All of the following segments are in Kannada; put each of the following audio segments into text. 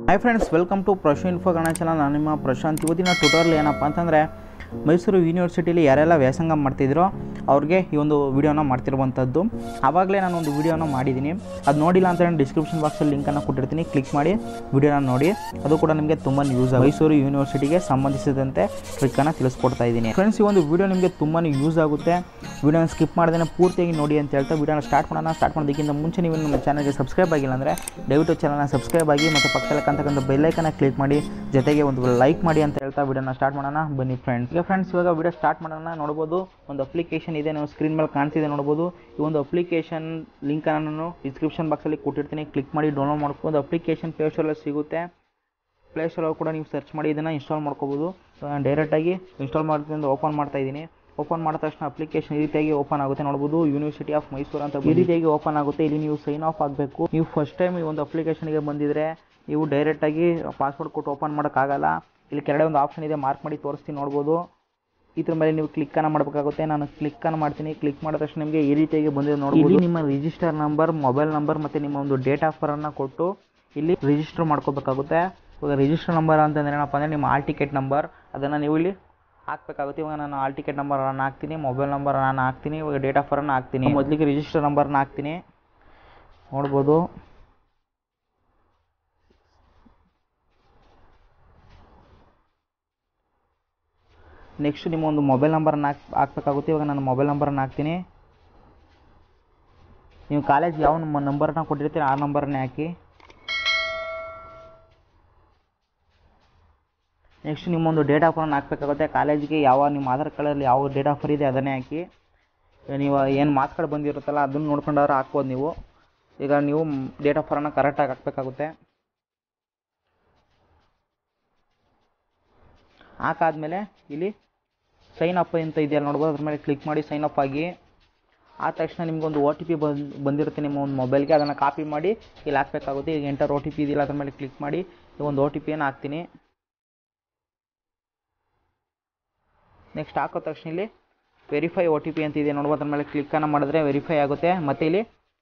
hi friends welcome to Prashu info Kannada channel ನಾನು ನಿಮ್ಮ ಪ್ರಶಾಂತ್ ಇವತ್ತಿನ ಟ್ಯುಟೋರಿಯಲ್ ಏನಪ್ಪ ಅಂತಂದರೆ ಮೈಸೂರು ಯೂನಿವರ್ಸಿಟಿಲಿ ಯಾರೆಲ್ಲ ವ್ಯಾಸಂಗ ಮಾಡ್ತಿದ್ರೋ ಅವ್ರಿಗೆ ಈ ಒಂದು ವಿಡಿಯೋನ ಮಾಡ್ತಿರುವಂಥದ್ದು ಆವಾಗಲೇ ನಾನು ಒಂದು ವಿಡಿಯೋನ ಮಾಡಿದ್ದೀನಿ ಅದು ನೋಡಿಲ್ಲ ಅಂತ ಡಿಸ್ಕ್ರಿಪ್ಷನ್ ಬಾಕ್ಸಲ್ಲಿ ಲಿಂಕನ್ನು ಕೊಟ್ಟಿರ್ತೀನಿ ಕ್ಲಿಕ್ ಮಾಡಿ ವಿಡಿಯೋನ ನೋಡಿ ಅದು ಕೂಡ ನಿಮಗೆ ತುಂಬ ಯೂಸ್ ಮೈಸೂರು ಯೂನಿವರ್ಸಿಟಿಗೆ ಸಂಬಂಧಿಸಿದಂತೆ ಟ್ರಿಕ್ಕನ್ನು ತಿಳಿಸ್ಕೊಡ್ತಾ ಇದ್ದೀನಿ ಫ್ರೆಂಡ್ಸ್ ಈ ಒಂದು ವಿಡಿಯೋ ನಿಮಗೆ ತುಂಬಾ ಯೂಸ್ ಆಗುತ್ತೆ ವಿಡಿಯೋನ ಸ್ಕಿಪ್ ಮಾಡ್ದೇ ಪೂರ್ತಿಯಾಗಿ ನೋಡಿ ಅಂತ ಹೇಳ್ತಾ ವಿಡಿಯೋನ ಸ್ಟಾರ್ಟ್ ಮಾಡೋಣ ಸ್ಟಾರ್ಟ್ ಮಾಡೋದಕ್ಕಿಂತ ಮುಂಚೆ ನೀವು ನಮ್ಮ ಚಾನಲ್ಗೆ ಸಬ್ಸ್ಕ್ರೈಬ್ ಆಗಿಲ್ಲ ಅಂದರೆ ದಯವಿಟ್ಟು ಚಾನಲ್ನ ಸಬ್ಸ್ಕ್ರೈಬ್ ಆಗಿ ಮತ್ತು ಪಕ್ಕದಲ್ಲಿ ಕಾಣ್ತಕ್ಕಂಥ ಬೆಲ್ಲೈಕನ್ನ ಕ್ಲಿಕ್ ಮಾಡಿ ಜೊತೆಗೆ ಒಂದು ಲೈಕ್ ಮಾಡಿ ಅಂತ ಹೇಳ್ತಾ ವಿಡಿಯೋನ ಸ್ಟಾರ್ಟ್ ಮಾಡೋಣ ಬನ್ನಿ ಫ್ರೆಂಡ್ಸ್ ಈಗ ಫ್ರೆಂಡ್ಸ್ ಇವಾಗ ವಿಡಿಯೋ ಸ್ಟಾರ್ಟ್ ಮಾಡೋಣ ನೋಡ್ಬೋದು ಒಂದು ಅಪ್ಲಿಕೇಶನ್ ಇದೆ ನೀವು ಸ್ಕ್ರೀನ್ ಮೇಲೆ ಕಾಣ್ತಿದೆ ನೋಡ್ಬೋದು ಈ ಒಂದು ಅಪ್ಲಿಕೇಶನ್ ಲಿಂಕನ್ನು ನಾನು ಡಿಸ್ಕ್ರಿಪ್ಷನ್ ಬಾಕ್ಸಲ್ಲಿ ಕೊಟ್ಟಿರ್ತೀನಿ ಕ್ಲಿಕ್ ಮಾಡಿ ಡೌನ್ಲೋಡ್ ಮಾಡ್ಕೊಂಡು ಒಂದು ಅಪ್ಲಿಕೇಶನ್ ಪ್ಲೇಸ್ಟೋರಲ್ಲಿ ಸಿಗುತ್ತೆ ಪ್ಲೇಸ್ಟೋರಲ್ಲಿ ಕೂಡ ನೀವು ಸರ್ಚ್ ಮಾಡಿ ಇದನ್ನು ಇನ್ಸ್ಟಾಲ್ ಮಾಡ್ಕೋಬೋದು ನಾನು ಡೈರೆಕ್ಟಾಗಿ ಇನ್ಸ್ಟಾಲ್ ಮಾಡ್ತೀನಿ ಓಪನ್ ಮಾಡ್ತಾ ಇದ್ದೀನಿ ಓಪನ್ ಮಾಡಿದ ತಕ್ಷಣ ಅಪ್ಲಿಕೇಶನ್ ಈ ರೀತಿಯಾಗಿ ಓಪನ್ ಆಗುತ್ತೆ ನೋಡ್ಬೋದು ಯೂನಿವರ್ಸಿಟಿ ಆಫ್ ಮೈಸೂರು ಅಂತ ಈ ರೀತಿಯಾಗಿ ಓಪನ್ ಆಗುತ್ತೆ ಇಲ್ಲಿ ನೀವು ಸೈನ್ ಆಫ್ ಆಗಬೇಕು ನೀವು ಫಸ್ಟ್ ಟೈಮ್ ಈ ಒಂದು ಅಪ್ಲಿಕೇಶನ್ಗೆ ಬಂದಿದ್ರೆ ನೀವು ಡೈರೆಕ್ಟಾಗಿ ಪಾಸ್ವರ್ಡ್ ಕೊಟ್ಟು ಓಪನ್ ಮಾಡೋಕ್ಕಾಗಲ್ಲ ಇಲ್ಲಿ ಕೆಳಗಡೆ ಒಂದು ಆಪ್ಷನ್ ಇದೆ ಮಾರ್ಕ್ ಮಾಡಿ ತೋರಿಸ್ತೀನಿ ನೋಡ್ಬೋದು ಇದ್ರ ಮೇಲೆ ನೀವು ಕ್ಲಿಕ್ಕನ್ನು ಮಾಡಬೇಕಾಗುತ್ತೆ ನಾನು ಕ್ಲಿಕ್ಕನ್ನು ಮಾಡ್ತೀನಿ ಕ್ಲಿಕ್ ಮಾಡಿದ ತಕ್ಷಣ ನಿಮಗೆ ಈ ರೀತಿಯಾಗಿ ಬಂದಿದೆ ನೋಡ್ಬೋದು ಇಲ್ಲಿ ನಿಮ್ಮ ರಿಜಿಸ್ಟರ್ ನಂಬರ್ ಮೊಬೈಲ್ ನಂಬರ್ ಮತ್ತು ನಿಮ್ಮ ಒಂದು ಡೇಟ್ ಆಫ್ ಬರನ್ನು ಕೊಟ್ಟು ಇಲ್ಲಿ ರಿಜಿಸ್ಟರ್ ಮಾಡ್ಕೋಬೇಕಾಗುತ್ತೆ ಇವಾಗ ರಿಜಿಸ್ಟರ್ ನಂಬರ್ ಅಂತಂದ್ರೆ ಏನಪ್ಪ ಅಂದರೆ ನಿಮ್ಮ ಆಲ್ ಟಿಕೆಟ್ ನಂಬರ್ ಅದನ್ನು ನೀವು ಇಲ್ಲಿ ಹಾಕ್ಬೇಕಾಗುತ್ತೆ ಇವಾಗ ನಾನು ಆಲ್ ಟಿಕೆಟ್ ನಂಬರನ್ನು ಹಾಕ್ತೀನಿ ಮೊಬೈಲ್ ನಂಬರ್ ನಾನು ಹಾಕ್ತೀನಿ ಇವಾಗ ಡೇಟ್ ಆಫ್ ಬರನ್ನು ಹಾಕ್ತೀನಿ ಮೊದಲಿಗೆ ರಿಜಿಸ್ಟರ್ ನಂಬರ್ನ ಹಾಕ್ತೀನಿ ನೋಡ್ಬೋದು ನೆಕ್ಸ್ಟ್ ನಿಮ್ಮ ಒಂದು ಮೊಬೈಲ್ ನಂಬರನ್ನು ಹಾಕ್ ಹಾಕ್ಬೇಕಾಗುತ್ತೆ ಇವಾಗ ನಾನು ಮೊಬೈಲ್ ನಂಬರನ್ನು ಹಾಕ್ತೀನಿ ನೀವು ಕಾಲೇಜ್ ಯಾವ ನಮ್ಮ ನಂಬರನ್ನ ಕೊಟ್ಟಿರ್ತೀರಿ ಆ ನಂಬರನ್ನೇ ಹಾಕಿ ನೆಕ್ಸ್ಟ್ ನಿಮ್ಮೊಂದು ಡೇಟ್ ಆಫ್ ಬರನ್ನು ಹಾಕಬೇಕಾಗುತ್ತೆ ಕಾಲೇಜಿಗೆ ಯಾವ ನಿಮ್ಮ ಆಧಾರ್ ಕಾರ್ಡಲ್ಲಿ ಯಾವ ಡೇಟ್ ಆಫ್ ಬರ್ ಇದೆ ಅದನ್ನೇ ಹಾಕಿ ನೀವು ಏನು ಮಾರ್ಕ್ಸ್ ಕಾರ್ಡ್ ಬಂದಿರುತ್ತಲ್ಲ ಅದನ್ನು ನೋಡ್ಕೊಂಡಾದ್ರೆ ಹಾಕ್ಬೋದು ನೀವು ಈಗ ನೀವು ಡೇಟ್ ಆಫ್ ಬರನ್ನು ಕರೆಕ್ಟಾಗಿ ಹಾಕಬೇಕಾಗುತ್ತೆ ಹಾಕಾದ್ಮೇಲೆ ಇಲ್ಲಿ ಸೈನ್ ಅಪ್ ಅಂತ ಇದೆಯಲ್ಲ ನೋಡ್ಬೋದು ಅದ್ರ ಮೇಲೆ ಕ್ಲಿಕ್ ಮಾಡಿ ಸೈನ್ ಅಪ್ ಆಗಿ ಆದ ತಕ್ಷಣ ನಿಮ್ಗೊಂದು ಓ ಟಿ ಪಿ ಬಂದು ಬಂದಿರುತ್ತೆ ನಿಮ್ಮ ಒಂದು ಮೊಬೈಲ್ಗೆ ಅದನ್ನು ಕಾಪಿ ಮಾಡಿ ಇಲ್ಲಿ ಹಾಕಬೇಕಾಗುತ್ತೆ ಈಗ ಎಂಟರ್ ಓ ಟಿ ಪಿ ಇದೆಯಲ್ಲ ಅದ್ರ ಮೇಲೆ ಕ್ಲಿಕ್ ಮಾಡಿ ಈ ಒಂದು ಓ ಟಿ ಪಿಯನ್ನು ಹಾಕ್ತೀನಿ ನೆಕ್ಸ್ಟ್ ಹಾಕೋ ತಕ್ಷಣ ಇಲ್ಲಿ ವೆರಿಫೈ ಓ ಟಿ ಪಿ ಅಂತ ಇದೆ ನೋಡ್ಬೋದು ಅದ್ರ ಮೇಲೆ ಕ್ಲಿಕ್ಕನ್ನು ಮಾಡಿದ್ರೆ ವೆರಿಫೈ ಆಗುತ್ತೆ ಮತ್ತು ಇಲ್ಲಿ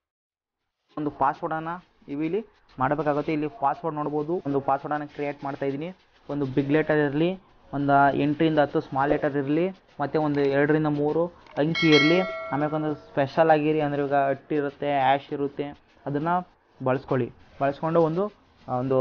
ಒಂದು ಪಾಸ್ವರ್ಡನ್ನು ಇವು ಇಲ್ಲಿ ಮಾಡಬೇಕಾಗುತ್ತೆ ಇಲ್ಲಿ ಪಾಸ್ವರ್ಡ್ ನೋಡ್ಬೋದು ಒಂದು ಪಾಸ್ವರ್ಡನ್ನು ಕ್ರಿಯೇಟ್ ಮಾಡ್ತಾ ಇದ್ದೀನಿ ಒಂದು ಬಿಗ್ ಲೆಟರ್ ಇರಲಿ ಒಂದು ಎಂಟರಿಂದ ಹತ್ತು ಸ್ಮಾಲ್ ಲೆಟರ್ ಇರಲಿ ಮತ್ತು ಒಂದು ಎರಡರಿಂದ ಮೂರು ಅಂಕಿ ಇರಲಿ ಆಮೇಲೆ ಒಂದು ಸ್ಪೆಷಲ್ ಆಗಿರಿ ಅಂದರೆ ಇವಾಗ ಅಟ್ ಇರುತ್ತೆ ಆ್ಯಶ್ ಇರುತ್ತೆ ಅದನ್ನು ಬಳಸ್ಕೊಳ್ಳಿ ಬಳಸ್ಕೊಂಡು ಒಂದು ಒಂದು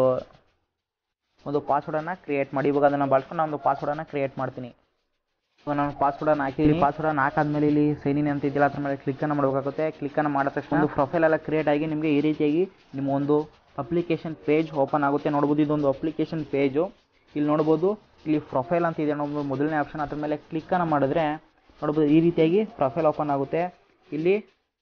ಒಂದು ಪಾಸ್ವರ್ಡನ್ನು ಕ್ರಿಯೇಟ್ ಮಾಡಿ ಇವಾಗ ಅದನ್ನು ಬಳಸ್ಕೊಂಡು ನಾನು ಒಂದು ಪಾಸ್ವರ್ಡನ್ನು ಕ್ರಿಯೇಟ್ ಮಾಡ್ತೀನಿ ಇವಾಗ ನಾನು ಪಾಸ್ವರ್ಡನ್ನು ಹಾಕಿದ್ದೀನಿ ಪಾಸ್ವರ್ಡನ್ನು ಹಾಕಾದ್ಮೇಲೆ ಇಲ್ಲಿ ಸೈನ್ ಇನ್ ಅಂತ ಇದೆಯಲ್ಲ ಅದ್ರ ಮೇಲೆ ಕ್ಲಿಕ್ಕನ್ನು ಮಾಡಬೇಕಾಗುತ್ತೆ ಕ್ಲಿಕ್ಕನ್ನು ಮಾಡಿದ ತಕ್ಷಣ ಒಂದು ಪ್ರೊಫೈಲ್ ಎಲ್ಲ ಕ್ರಿಯೇಟ್ ಆಗಿ ನಿಮಗೆ ಈ ರೀತಿಯಾಗಿ ನಿಮ್ಮ ಒಂದು ಅಪ್ಲಿಕೇಶನ್ ಪೇಜ್ ಓಪನ್ ಆಗುತ್ತೆ ನೋಡ್ಬೋದು ಇದೊಂದು ಅಪ್ಲಿಕೇಶನ್ ಪೇಜು ಇಲ್ಲಿ ನೋಡ್ಬೋದು ಇಲ್ಲಿ ಪ್ರೊಫೈಲ್ ಅಂತ ಇದೆ ನೋಡ್ಬೋದು ಮೊದಲನೇ ಆಪ್ಷನ್ ಅದ್ರ ಮೇಲೆ ಕ್ಲಿಕ್ಕನ್ನು ಮಾಡಿದ್ರೆ ನೋಡ್ಬೋದು ಈ ರೀತಿಯಾಗಿ ಪ್ರೊಫೈಲ್ ಓಪನ್ ಆಗುತ್ತೆ ಇಲ್ಲಿ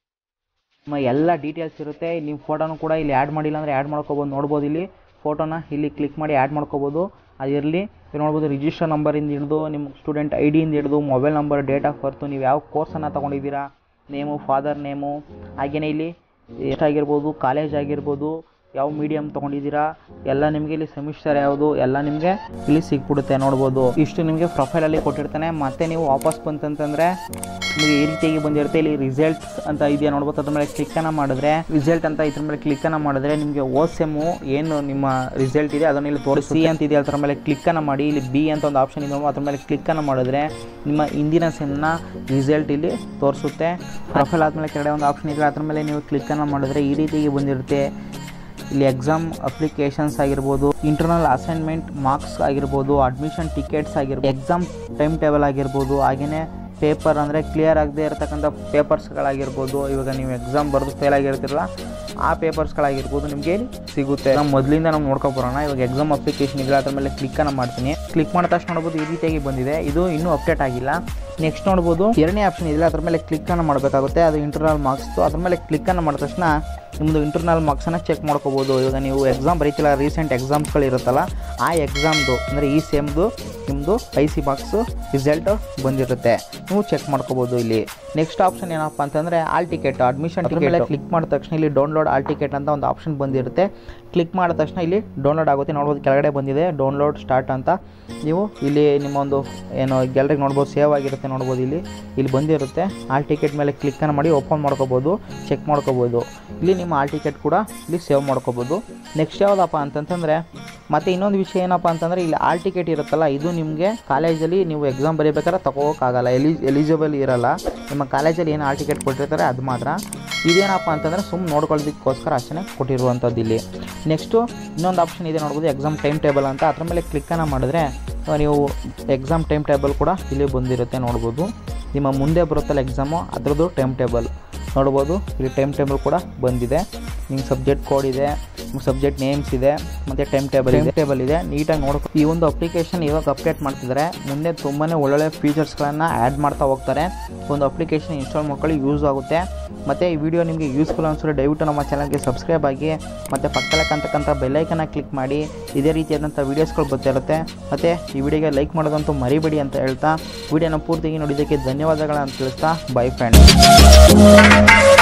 ನಿಮ್ಮ ಎಲ್ಲ ಡೀಟೇಲ್ಸ್ ಇರುತ್ತೆ ನಿಮ್ಮ ಫೋಟೋನು ಕೂಡ ಇಲ್ಲಿ ಆ್ಯಡ್ ಮಾಡಿಲ್ಲ ಅಂದರೆ ಆ್ಯಡ್ ಮಾಡ್ಕೋಬೋದು ನೋಡ್ಬೋದು ಇಲ್ಲಿ ಫೋಟೋನ ಇಲ್ಲಿ ಕ್ಲಿಕ್ ಮಾಡಿ ಆ್ಯಡ್ ಮಾಡ್ಕೋಬೋದು ಅದಿರಲಿ ಇಲ್ಲಿ ನೋಡ್ಬೋದು ರಿಜಿಸ್ಟರ್ ನಂಬರಿಂದ ಹಿಡಿದು ನಿಮ್ಮ ಸ್ಟೂಡೆಂಟ್ ಐ ಡಿಯಿಂದ ಹಿಡಿದು mobile number date of birth ನೀವು ಯಾವ ಕೋರ್ಸನ್ನು ತೊಗೊಂಡಿದ್ದೀರಾ ನೇಮು ಫಾದರ್ ನೇಮು ಹಾಗೆಯೇ ಇಲ್ಲಿ ಎಷ್ಟಾಗಿರ್ಬೋದು ಕಾಲೇಜ್ ಆಗಿರ್ಬೋದು ಯಾವ ಮೀಡಿಯಮ್ ತೊಗೊಂಡಿದ್ದೀರಾ ಎಲ್ಲ ನಿಮಗೆ ಇಲ್ಲಿ ಸೆಮಿಸ್ಟರ್ ಯಾವುದು ಎಲ್ಲ ನಿಮಗೆ ಇಲ್ಲಿ ಸಿಕ್ಬಿಡುತ್ತೆ ನೋಡ್ಬೋದು ಇಷ್ಟು ನಿಮಗೆ ಪ್ರೊಫೈಲಲ್ಲಿ ಕೊಟ್ಟಿರ್ತಾನೆ ಮತ್ತೆ ನೀವು ವಾಪಸ್ ಬಂತಂತಂದರೆ ನಿಮಗೆ ಈ ರೀತಿಯಾಗಿ ಬಂದಿರುತ್ತೆ ಇಲ್ಲಿ ರಿಸಲ್ಟ್ಸ್ ಅಂತ ಇದೆಯಾ ನೋಡ್ಬೋದು ಅದ್ರ ಮೇಲೆ ಕ್ಲಿಕ್ಕನ್ನು ಮಾಡಿದ್ರೆ ರಿಸಲ್ಟ್ ಅಂತ ಇದ್ರ ಮೇಲೆ ಕ್ಲಿಕ್ಕನ್ನು ಮಾಡಿದ್ರೆ ನಿಮಗೆ ಓ ಸೆಮ್ಮು ಏನು ನಿಮ್ಮ ರಿಸಲ್ಟ್ ಇದೆ ಅದನ್ನು ಇಲ್ಲಿ ತೋರಿಸಿ ಸಿ ಅಂತ ಇದೆ ಅದ್ರ ಮೇಲೆ ಕ್ಲಿಕ್ಕನ್ನು ಮಾಡಿ ಇಲ್ಲಿ ಬಿ ಅಂತ ಒಂದು ಆಪ್ಷನ್ ಇದೆ ಅದ್ರ ಮೇಲೆ ಕ್ಲಿಕ್ಕನ್ನು ಮಾಡಿದ್ರೆ ನಿಮ್ಮ ಇಂದಿನ ಸೆಮ್ನ ರಿಸಲ್ಟ್ ಇಲ್ಲಿ ತೋರಿಸುತ್ತೆ ಪ್ರೊಫೈಲ್ ಆದಮೇಲೆ ಕೆಳಗಡೆ ಒಂದು ಆಪ್ಷನ್ ಇದೆ ಅದ್ರ ಮೇಲೆ ನೀವು ಕ್ಲಿಕ್ಕನ್ನು ಮಾಡಿದ್ರೆ ಈ ರೀತಿಯಾಗಿ ಬಂದಿರುತ್ತೆ ಇಲ್ಲಿ ಎಕ್ಸಾಮ್ ಅಪ್ಲಿಕೇಶನ್ಸ್ ಆಗಿರ್ಬೋದು ಇಂಟರ್ನಲ್ ಅಸೈನ್ಮೆಂಟ್ ಮಾರ್ಕ್ಸ್ ಆಗಿರ್ಬೋದು ಅಡ್ಮಿಷನ್ ಟಿಕೆಟ್ಸ್ ಆಗಿರ್ಬೋದು ಎಕ್ಸಾಮ್ ಟೈಮ್ ಟೇಬಲ್ ಆಗಿರ್ಬೋದು ಹಾಗೆಯೇ ಪೇಪರ್ ಅಂದರೆ ಕ್ಲಿಯರ್ ಆಗದೆ ಇರತಕ್ಕಂಥ ಪೇಪರ್ಸ್ಗಳಾಗಿರ್ಬೋದು ಇವಾಗ ನೀವು ಎಕ್ಸಾಮ್ ಬರೆದು ಫೇಲ್ ಆಗಿರ್ತಿರಲ್ಲ ಆ ಪೇಪರ್ಸ್ಗಳಾಗಿರ್ಬೋದು ನಿಮಗೆ ಇಲ್ಲಿ ಸಿಗುತ್ತೆ ನಾವು ಮೊದಲಿಂದ ನಾವು ನೋಡ್ಕೊಬರೋಣ ಇವಾಗ ಎಕ್ಸಾಮ್ ಅಪ್ಲಿಕೇಶನ್ ಇದೆ ಅದ್ರ ಮೇಲೆ ಕ್ಲಿಕ್ಕನ್ನು ಮಾಡ್ತೀನಿ ಕ್ಲಿಕ್ ಮಾಡಿದ ತಕ್ಷಣ ನೋಡ್ಬೋದು ಈ ರೀತಿಯಾಗಿ ಬಂದಿದೆ ಇದು ಇನ್ನೂ ಅಪ್ಡೇಟ್ ಆಗಿಲ್ಲ ನೆಕ್ಸ್ಟ್ ನೋಡ್ಬೋದು ಎರಡನೇ ಆಪ್ಷನ್ ಇದೆ ಅದ್ರ ಮೇಲೆ ಕ್ಲಿಕ್ಕನ್ನು ಮಾಡಬೇಕಾಗುತ್ತೆ ಅದು ಇಂಟರ್ನಲ್ ಮಾರ್ಕ್ಸ್ದು ಅದ್ರ ಮೇಲೆ ಕ್ಲಿಕ್ಕನ್ನು ಮಾಡಿದ ತಕ್ಷಣ ನಿಮ್ಮದು ಇಂಟರ್ನಲ್ ಮಾರ್ಕ್ಸನ್ನು ಚೆಕ್ ಮಾಡ್ಕೋಬೋದು ಇವಾಗ ನೀವು ಎಕ್ಸಾಮ್ ಬರೀತಿಲ್ಲ ರೀಸೆಂಟ್ ಎಕ್ಸಾಮ್ಸ್ಗಳು ಇರುತ್ತಲ್ಲ ಆ ಎಕ್ಸಾಮ್ದು ಅಂದರೆ ಈ ಸೇಮ್ದು ನಿಮ್ಮದು ಐ ಸಿ ಮಾರ್ಕ್ಸು ರಿಸಲ್ಟ್ ಬಂದಿರುತ್ತೆ ನೀವು ಚೆಕ್ ಮಾಡ್ಕೋಬೋದು ಇಲ್ಲಿ ನೆಕ್ಸ್ಟ್ ಆಪ್ಷನ್ ಏನಪ್ಪ ಅಂತಂದರೆ ಆಲ್ ಟಿಕೆಟ್ ಅಡ್ಮಿಷನ್ ಮೇಲೆ ಕ್ಲಿಕ್ ಮಾಡಿದ ತಕ್ಷಣ ಇಲ್ಲಿ ಡೌನ್ಲೋಡ್ ಆಲ್ ಟಿಕೆಟ್ ಅಂತ ಒಂದು ಆಪ್ಷನ್ ಬಂದಿರುತ್ತೆ ಕ್ಲಿಕ್ ಮಾಡಿದ ತಕ್ಷಣ ಇಲ್ಲಿ ಡೌನ್ಲೋಡ್ ಆಗುತ್ತೆ ನೋಡ್ಬೋದು ಕೆಳಗಡೆ ಬಂದಿದೆ ಡೌನ್ಲೋಡ್ ಸ್ಟಾರ್ಟ್ ಅಂತ ನೀವು ಇಲ್ಲಿ ನಿಮ್ಮ ಒಂದು ಏನು ಗ್ಯಾಲರಿಗೆ ನೋಡ್ಬೋದು ಸೇವ್ ಆಗಿರುತ್ತೆ ನೋಡ್ಬೋದು ಇಲ್ಲಿ ಇಲ್ಲಿ ಬಂದಿರುತ್ತೆ ಆಲ್ ಟಿಕೆಟ್ ಮೇಲೆ ಕ್ಲಿಕ್ಕನ್ನು ಮಾಡಿ ಓಪನ್ ಮಾಡ್ಕೋಬೋದು ಚೆಕ್ ಮಾಡ್ಕೋಬೋದು ಇಲ್ಲಿ ನಿಮ್ಮ ಆಲ್ ಟಿಕೆಟ್ ಕೂಡ ಇಲ್ಲಿ ಸೇವ್ ಮಾಡ್ಕೋಬೋದು ನೆಕ್ಸ್ಟ್ ಯಾವುದಪ್ಪ ಅಂತಂತಂದರೆ ಮತ್ತು ಇನ್ನೊಂದು ವಿಷಯ ಏನಪ್ಪ ಅಂತಂದರೆ ಇಲ್ಲಿ ಆಲ್ ಟಿಕೆಟ್ ಇರುತ್ತಲ್ಲ ಇದು ನಿಮಗೆ ಕಾಲೇಜಲ್ಲಿ ನೀವು ಎಕ್ಸಾಮ್ ಬರೀಬೇಕಾದ್ರೆ ತಗೋಕ್ಕಾಗಲ್ಲ ಎಲಿ ಎಲಿಜಿಬಲ್ ಇರಲ್ಲ ನಿಮ್ಮ ಕಾಲೇಜಲ್ಲಿ ಏನು ಆಲ್ ಟಿಕೆಟ್ ಕೊಟ್ಟಿರ್ತಾರೆ ಅದು ಮಾತ್ರ ಇದೇನಪ್ಪ ಅಂತಂದರೆ ಸುಮ್ಮನೆ ನೋಡ್ಕೊಳ್ಳೋದಕ್ಕೋಸ್ಕರ ಅಷ್ಟೇ ಕೊಟ್ಟಿರುವಂಥದ್ದು ಇಲ್ಲಿ ನೆಕ್ಸ್ಟು ಇನ್ನೊಂದು ಆಪ್ಷನ್ ಇದೆ ನೋಡ್ಬೋದು ಎಕ್ಸಾಮ್ ಟೈಮ್ ಟೇಬಲ್ ಅಂತ ಅದ್ರ ಮೇಲೆ ಕ್ಲಿಕ್ಕನ್ನು ಮಾಡಿದ್ರೆ ಆ, ನೀವು ಎಕ್ಸಾಮ್ ಟೈಮ್ ಟೇಬಲ್ ಕೂಡ ಇಲ್ಲಿ ಬಂದಿರುತ್ತೆ ನೋಡ್ಬೋದು ನಿಮ್ಮ ಮುಂದೆ ಬರುತ್ತಲ್ಲ ಎಕ್ಸಾಮು ಅದರದ್ದು ಟೈಮ್ ಟೇಬಲ್ ನೋಡ್ಬೋದು ಇಲ್ಲಿ ಟೈಮ್ ಟೇಬಲ್ ಕೂಡ ಬಂದಿದೆ ನಿಮ್ಗೆ ಸಬ್ಜೆಕ್ಟ್ ಕೋಡ್ ಇದೆ ನಿಮ್ಗೆ ಸಬ್ಜೆಕ್ಟ್ ನೇಮ್ಸ್ ಇದೆ ಮತ್ತು ಟೈಮ್ ಟೇಬಲ್ ಇದೆ ಟೇಬಲ್ ಇದೆ ನೀಟಾಗಿ ನೋಡ್ಕೊ ಈ ಒಂದು ಅಪ್ಲಿಕೇಶನ್ ಇವಾಗ ಅಪ್ಡೇಟ್ ಮಾಡ್ತಿದ್ದಾರೆ ಮುಂದೆ ತುಂಬಾ ಒಳ್ಳೊಳ್ಳೆ ಫೀಚರ್ಸ್ಗಳನ್ನು ಆ್ಯಡ್ ಮಾಡ್ತಾ ಹೋಗ್ತಾರೆ ಒಂದು ಅಪ್ಲಿಕೇಶನ್ ಇನ್ಸ್ಟಾಲ್ ಮಾಡ್ಕೊಳ್ಳಿ ಯೂಸ್ ಆಗುತ್ತೆ ಮತ್ತು ಈ ವಿಡಿಯೋ ನಿಮಗೆ ಯೂಸ್ಫುಲ್ ಅನಿಸಿದ್ರೆ ದಯವಿಟ್ಟು ನಮ್ಮ ಚಾನಲ್ಗೆ ಸಬ್ಸ್ಕ್ರೈಬ್ ಆಗಿ ಮತ್ತು ಪಕ್ಕದಲ್ಲಿ ಕಾಣ್ತಕ್ಕಂಥ ಬೆಲ್ಲೈಕನ್ನ ಕ್ಲಿಕ್ ಮಾಡಿ ಇದೇ ರೀತಿಯಾದಂಥ ವೀಡಿಯೋಸ್ಗಳು ಬರ್ತಿರುತ್ತೆ ಮತ್ತು ಈ ವಿಡಿಯೋಗೆ ಲೈಕ್ ಮಾಡೋದಂತೂ ಮರಿಬೇಡಿ ಅಂತ ಹೇಳ್ತಾ ವಿಡಿಯೋನ ಪೂರ್ತಿಯಾಗಿ ನೋಡಿದ್ದಕ್ಕೆ ಧನ್ಯವಾದಗಳನ್ನ ತಿಳಿಸ್ತಾ ಬೈ ಫ್ರೆಂಡ್ಸ್